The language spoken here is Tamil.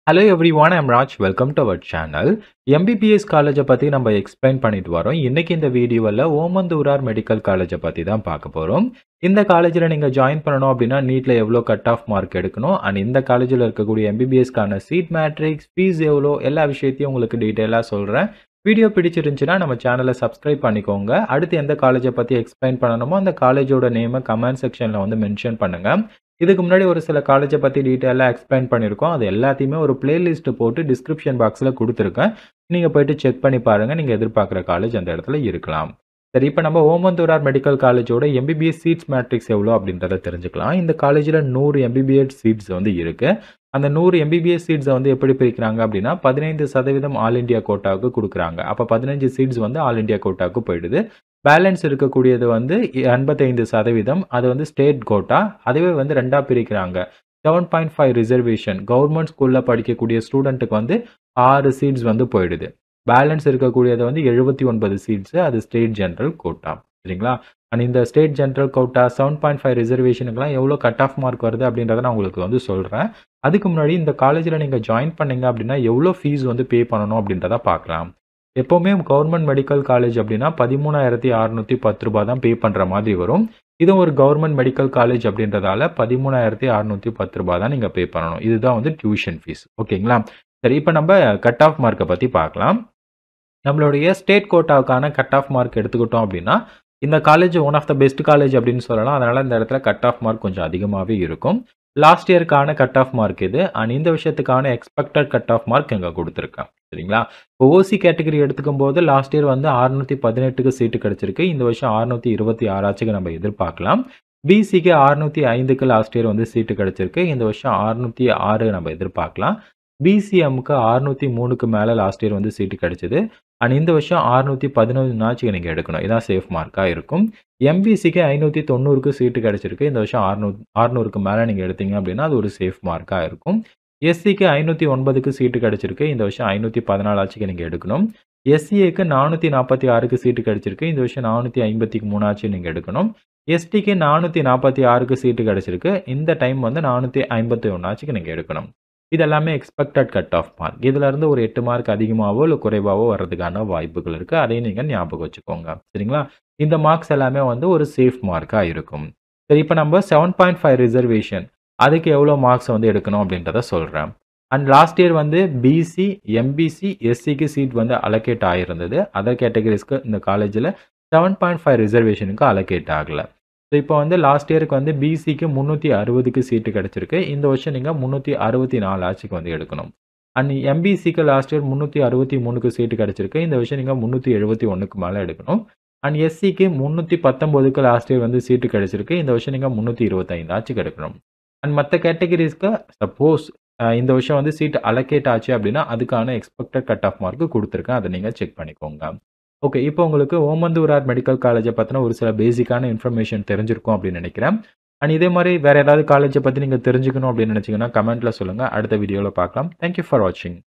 hello everyone I'm Raj welcome to our channel MBBS காலேஜை பற்றி நம்ம எக்ஸ்பிளைன் பண்ணிட்டு வரோம் இன்னைக்கு இந்த வீடியோவில் ஓமந்தூரார் மெடிக்கல் காலேஜை பற்றி தான் பார்க்க போகிறோம் இந்த காலேஜில் நீங்கள் ஜாயின் பண்ணணும் அப்படின்னா நீட்டில் எவ்வளோ கட் ஆஃப் மார்க் எடுக்கணும் அண்ட் இந்த காலேஜில் இருக்கக்கூடிய எம்பிபிஎஸ்க்கான சீட் மேட்ரிக்ஸ் ஃபீஸ் எவ்வளோ எல்லா விஷயத்தையும் உங்களுக்கு டீட்டெயிலாக சொல்கிறேன் வீடியோ பிடிச்சிருந்துச்சுன்னா நம்ம சேனலை சப்ஸ்கிரைப் பண்ணிக்கோங்க அடுத்து எந்த காலேஜை பற்றி எக்ஸ்பிளைன் பண்ணணுமோ அந்த காலேஜோட நேமை கமெண்ட் செக்ஷனில் வந்து மென்ஷன் பண்ணுங்கள் இதுக்கு முன்னாடி ஒரு சில காலேஜை பற்றி டீட்டெயிலாக எக்ஸ்பிளைன் பண்ணியிருக்கோம் அது எல்லாத்தையுமே ஒரு பிளேலிஸ்ட் போட்டு டிஸ்கிரிப்ஷன் பாக்ஸில் கொடுத்துருக்கேன் நீங்கள் போயிட்டு செக் பண்ணி பாருங்கள் நீங்கள் எதிர்பார்க்குற காலேஜ் அந்த இடத்துல இருக்கலாம் சரி இப்போ நம்ம ஓமந்தூரார் மெடிக்கல் காலேஜோட எம்பிபிஎஸ் சீட்ஸ் மேட்ரிக்ஸ் எவ்வளோ அப்படின்றத தெரிஞ்சுக்கலாம் இந்த காலேஜில் நூறு எம்பிபிஎஸ் சீட்ஸ் வந்து இருக்குது அந்த நூறு எம்பிபிஎஸ் சீட்ஸை வந்து எப்படி பிரிக்கிறாங்க அப்படின்னா பதினைந்து சதவீதம் ஆல் இண்டியா கோட்டாவுக்கு கொடுக்குறாங்க அப்போ பதினஞ்சு சீட்ஸ் வந்து ஆல் இண்டியா கோட்டாவுக்கு போயிடுது பேலன்ஸ் இருக்கக்கூடியது வந்து எண்பத்தைந்து சதவீதம் அது வந்து ஸ்டேட் கோட்டா அதுவே வந்து ரெண்டாக பிரிக்கிறாங்க seven point five reservation government ஸ்கூலில் படிக்கக்கூடிய ஸ்டூடெண்ட்டுக்கு வந்து ஆறு சீட்ஸ் வந்து போயிடுது பேலன்ஸ் இருக்கக்கூடியது வந்து எழுபத்தி ஒன்பது சீட்ஸு அது ஸ்டேட் ஜென்ரல் கோட்டா சரிங்களா அண்ட் இந்த state general quota seven point five ரிசர்வேஷனுக்குலாம் எவ்வளோ கட் ஆஃப் மார்க் வருது அப்படின்றத நான் உங்களுக்கு வந்து சொல்கிறேன் அதுக்கு முன்னாடி இந்த காலேஜில் நீங்கள் ஜாயின் பண்ணீங்க அப்படின்னா எவ்வளோ ஃபீஸ் வந்து பே பண்ணணும் அப்படின்றத பார்க்கலாம் எப்போவுமே கவர்மெண்ட் மெடிக்கல் காலேஜ் அப்படின்னா பதிமூணாயிரத்தி அறநூற்றி பத்து ரூபாய் தான் பே பண்ணுற மாதிரி வரும் இது ஒரு கவர்மெண்ட் மெடிக்கல் காலேஜ் அப்படின்றதால பதிமூணாயிரத்தி அறநூற்றி பத்து ரூபாய் தான் நீங்கள் பே பண்ணணும் இதுதான் வந்து டியூஷன் ஃபீஸ் ஓகேங்களா சரி இப்போ நம்ம கட் ஆஃப் மார்க்கை பற்றி பார்க்கலாம் நம்மளுடைய ஸ்டேட் கோட்டாவுக்கான கட் ஆஃப் மார்க் எடுத்துக்கிட்டோம் அப்படின்னா இந்த college one of the best college அப்படின்னு சொல்லலாம் அதனால் இந்த இடத்துல கட் ஆஃப் மார்க் கொஞ்சம் அதிகமாகவே இருக்கும் லாஸ்ட் இயருக்கான கட் ஆஃப் மார்க் இது அண்ட் இந்த விஷயத்துக்கான எக்ஸ்பெக்டட் கட் ஆஃப் மார்க் இங்கே கொடுத்துருக்கேன் சரிங்களா இப்போ ஓசி கேட்டகரி எடுத்துக்கும் போது லாஸ்ட் இயர் வந்து அறுநூற்றி பதினெட்டுக்கு சீட்டு கிடச்சிருக்கு இந்த வருஷம் அறுநூற்றி இருபத்தி ஆறாச்சுக்கு நம்ம எதிர்பார்க்கலாம் பிசிக்கு அறுநூற்றி ஐந்துக்கு லாஸ்ட் இயர் வந்து சீட்டு கிடச்சிருக்கு இந்த வருஷம் அறுநூற்றி ஆறு நம்ம எதிர்பார்க்கலாம் பிசிஎம்க்கு அறுநூற்றி மூணுக்கு மேலே லாஸ்ட் இயர் வந்து சீட்டு கிடச்சிது அண்ட் இந்த வருஷம் அறுநூற்றி பதினொன்றுனாச்சுக்கு நீங்கள் எடுக்கணும் இதான் சேஃப் மார்க்காக இருக்கும் எம்பிசிக்கு ஐநூற்றி தொண்ணூறுக்கு சீட்டு கிடச்சிருக்கு இந்த வருஷம் அறுநூ அறுநூறுக்கு மேலே நீங்கள் எடுத்தீங்க அப்படின்னா அது ஒரு சேஃப் மார்க்காக இருக்கும் எஸ்சிக்கு ஐநூற்றி ஒன்பதுக்கு சீட்டு கிடச்சிருக்கு இந்த வருஷம் ஐநூற்றி பதினாலாச்சுக்கு நீங்கள் எடுக்கணும் எஸ்சிஏக்கு நானூற்றி நாற்பத்தி ஆறுக்கு சீட்டு கிடச்சிருக்கு இந்த வருஷம் நானூற்றி ஐம்பத்தி மூணாச்சு நீங்கள் எடுக்கணும் எஸ்டிக்கு நானூற்றி நாற்பத்தி ஆறுக்கு சீட்டு கிடச்சிருக்கு இந்த டைம் வந்து நானூற்றி ஐம்பத்தி ஒன்றாச்சுக்கு நீங்கள் எடுக்கணும் இது எல்லாமே எக்ஸ்பெக்டட் கட் ஆஃப் மார்க் இதிலேருந்து ஒரு எட்டு மார்க் அதிகமாகவோ இல்லை குறைவாகவோ வர்றதுக்கான வாய்ப்புகள் இருக்குது அதையும் நீங்கள் ஞாபகம் வச்சுக்கோங்க சரிங்களா இந்த மார்க்ஸ் எல்லாமே வந்து ஒரு சேஃப் மார்க்காக இருக்கும் சரி இப்போ நம்ம செவன் பாயிண்ட் ஃபைவ் ரிசர்வேஷன் அதுக்கு எவ்வளோ மார்க்ஸ் வந்து எடுக்கணும் அப்படின்றத சொல்கிறேன் அண்ட் லாஸ்ட் இயர் வந்து பிசி எம்பிசி எஸ்சிக்கு சீட் வந்து அலோகேட் ஆகிருந்தது அதர் கேட்டகரிஸ்க்கு இந்த காலேஜில் செவன் பாயிண்ட் ஃபைவ் ரிசர்வேஷனுக்கு அலோகேட் ஆகலை ஸோ இப்போ வந்து லாஸ்ட் இயருக்கு வந்து பிசிக்கு முந்நூற்றி அறுபதுக்கு சீட்டு கிடச்சிருக்கு இந்த வருஷம் நீங்கள் முந்நூற்றி அறுபத்தி நாலு ஆட்சிக்கு வந்து எடுக்கணும் அண்ட் எம்பிசிக்கு லாஸ்ட் இயர் முந்நூற்றி அறுபத்தி மூணுக்கு சீட்டு கிடச்சிருக்கு இந்த வருஷம் நீங்கள் முந்நூற்றி எழுபத்தி ஒன்றுக்கு மேலே எடுக்கணும் அண்ட் எஸ்சிக்கு முந்நூற்றி பத்தொம்போதுக்கு லாஸ்ட் இயர் வந்து சீட்டு கிடச்சிருக்கு இந்த வருஷம் நீங்கள் முந்நூற்றி இருபத்தைந்து ஆச்சுக்கு எடுக்கணும் அண்ட் மற்ற கேட்டகரிஸ்க்கு சப்போஸ் இந்த வருஷம் வந்து சீட் அலோகேட் ஆச்சு அப்படின்னா அதுக்கான எக்ஸ்பெக்டட் கட் ஆஃப் மார்க்கு கொடுத்துருக்கேன் அதை நீங்கள் செக் பண்ணிக்கோங்க ஓகே இப்போ உங்களுக்கு ஓமந்தூரார் மெடிக்கல் காலேஜை பற்றின ஒரு சில பேசிக்கான இன்ஃபர்மேஷன் தெரிஞ்சிருக்கும் அப்படின்னு நினைக்கிறேன் அண்ட் இதே மாதிரி வேறு ஏதாவது காலேஜை பற்றி நீங்கள் தெரிஞ்சுக்கணும் அப்படின்னு நினச்சிங்கன்னா கமெண்ட்டில் சொல்லுங்கள் அடுத்த வீடியோவில் பார்க்கலாம் தேங்க்யூ ஃபார் வாட்சிங்